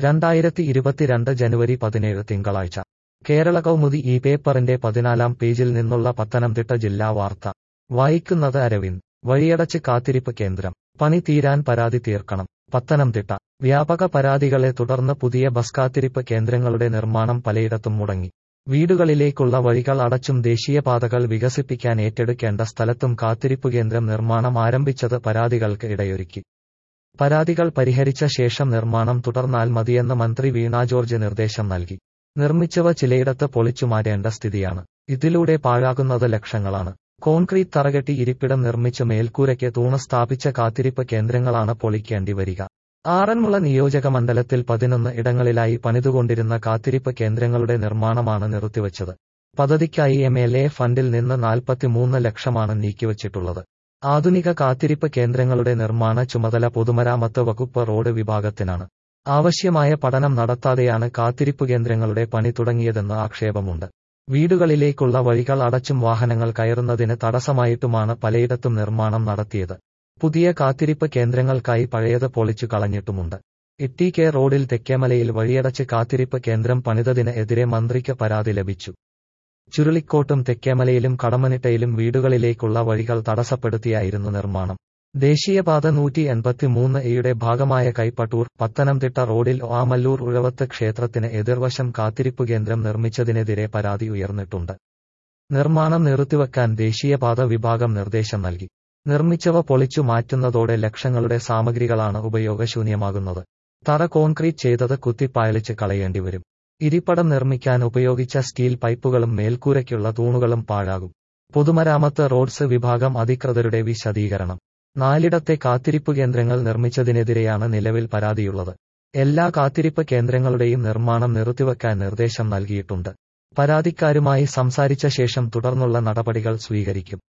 രണ്ടായിരത്തി ഇരുപത്തിരണ്ട് ജനുവരി പതിനേഴ് തിങ്കളാഴ്ച കേരള കൗമുദി ഈ പേപ്പറിന്റെ പതിനാലാം പേജിൽ നിന്നുള്ള പത്തനംതിട്ട ജില്ലാ വാർത്ത വായിക്കുന്നത് അരവിന്ദ് വഴിയടച്ച് കാത്തിരിപ്പ് കേന്ദ്രം പണി തീരാൻ പരാതി തീർക്കണം പത്തനംതിട്ട വ്യാപക പരാതികളെ തുടർന്ന് പുതിയ ബസ് കാത്തിരിപ്പ് കേന്ദ്രങ്ങളുടെ നിർമ്മാണം പലയിടത്തും മുടങ്ങി വീടുകളിലേക്കുള്ള വഴികൾ അടച്ചും ദേശീയപാതകൾ വികസിപ്പിക്കാൻ ഏറ്റെടുക്കേണ്ട സ്ഥലത്തും കാത്തിരിപ്പ് കേന്ദ്രം നിർമ്മാണം ആരംഭിച്ചത് പരാതികൾക്ക് ഇടയൊരുക്കി പരാതികൾ പരിഹരിച്ച ശേഷം നിർമ്മാണം തുടർന്നാൽ മതിയെന്ന് മന്ത്രി വീണ ജോർജ് നിർദ്ദേശം നൽകി നിർമ്മിച്ചവ ചിലയിടത്ത് പൊളിച്ചുമാറ്റേണ്ട സ്ഥിതിയാണ് ഇതിലൂടെ പാഴാകുന്നത് ലക്ഷങ്ങളാണ് കോൺക്രീറ്റ് തറകെട്ടി ഇരിപ്പിടം നിർമ്മിച്ച് മേൽക്കൂരയ്ക്ക് തൂണ് സ്ഥാപിച്ച കാത്തിരിപ്പ് കേന്ദ്രങ്ങളാണ് പൊളിക്കേണ്ടി വരിക ആറന്മുള നിയോജക മണ്ഡലത്തിൽ പതിനൊന്ന് ഇടങ്ങളിലായി പണിതുകൊണ്ടിരുന്ന കാത്തിരിപ്പ് കേന്ദ്രങ്ങളുടെ നിർമ്മാണമാണ് നിർത്തിവച്ചത് പദ്ധതിക്കായി എം എൽ എ ഫണ്ടിൽ നിന്ന് നാൽപ്പത്തിമൂന്ന് ലക്ഷമാണ് നീക്കിവച്ചിട്ടുള്ളത് ആധുനിക കാത്തിരിപ്പ് കേന്ദ്രങ്ങളുടെ നിർമ്മാണ ചുമതല പൊതുമരാമത്ത് വകുപ്പ് റോഡ് വിഭാഗത്തിനാണ് ആവശ്യമായ പഠനം നടത്താതെയാണ് കാത്തിരിപ്പ് കേന്ദ്രങ്ങളുടെ പണി തുടങ്ങിയതെന്ന് ആക്ഷേപമുണ്ട് വീടുകളിലേക്കുള്ള വഴികൾ അടച്ചും വാഹനങ്ങൾ കയറുന്നതിന് തടസ്സമായിട്ടുമാണ് പലയിടത്തും നിർമ്മാണം നടത്തിയത് പുതിയ കാത്തിരിപ്പ് കേന്ദ്രങ്ങൾക്കായി പഴയത് പൊളിച്ചു കളഞ്ഞിട്ടുമുണ്ട് ഇട്ടി കെ റോഡിൽ തെക്കേമലയിൽ വഴിയടച്ച് കാത്തിരിപ്പ് കേന്ദ്രം പണിതതിന് എതിരെ മന്ത്രിക്ക് പരാതി ലഭിച്ചു ചുരുളിക്കോട്ടും തെക്കേമലയിലും കടമനിട്ടയിലും വീടുകളിലേക്കുള്ള വഴികൾ തടസ്സപ്പെടുത്തിയായിരുന്നു നിർമ്മാണം ദേശീയപാത നൂറ്റി എൺപത്തിമൂന്ന് എയുടെ ഭാഗമായ കൈപ്പട്ടൂർ പത്തനംതിട്ട റോഡിൽ ഓമല്ലൂർ ഉഴവത്ത് ക്ഷേത്രത്തിന് എതിർവശം കാത്തിരിപ്പ് കേന്ദ്രം നിർമ്മിച്ചതിനെതിരെ പരാതി ഉയർന്നിട്ടുണ്ട് നിർമ്മാണം നിർത്തിവെക്കാൻ ദേശീയപാത വിഭാഗം നിർദ്ദേശം നൽകി നിർമ്മിച്ചവ പൊളിച്ചു മാറ്റുന്നതോടെ ലക്ഷങ്ങളുടെ സാമഗ്രികളാണ് ഉപയോഗശൂന്യമാകുന്നത് തറ കോൺക്രീറ്റ് ചെയ്തത് കുത്തിപ്പായലിച്ച് കളയേണ്ടിവരും ഇരിപ്പടം നിർമ്മിക്കാൻ ഉപയോഗിച്ച സ്റ്റീൽ പൈപ്പുകളും മേൽക്കൂരയ്ക്കുള്ള തൂണുകളും പാഴാകും പൊതുമരാമത്ത് റോഡ്സ് വിഭാഗം അധികൃതരുടെ വിശദീകരണം നാലിടത്തെ കാത്തിരിപ്പ് കേന്ദ്രങ്ങൾ നിർമ്മിച്ചതിനെതിരെയാണ് നിലവിൽ പരാതിയുള്ളത് എല്ലാ കാത്തിരിപ്പ് കേന്ദ്രങ്ങളുടെയും നിർമ്മാണം നിർത്തിവെക്കാൻ നിർദ്ദേശം നൽകിയിട്ടുണ്ട് പരാതിക്കാരുമായി സംസാരിച്ച ശേഷം തുടർന്നുള്ള നടപടികൾ സ്വീകരിക്കും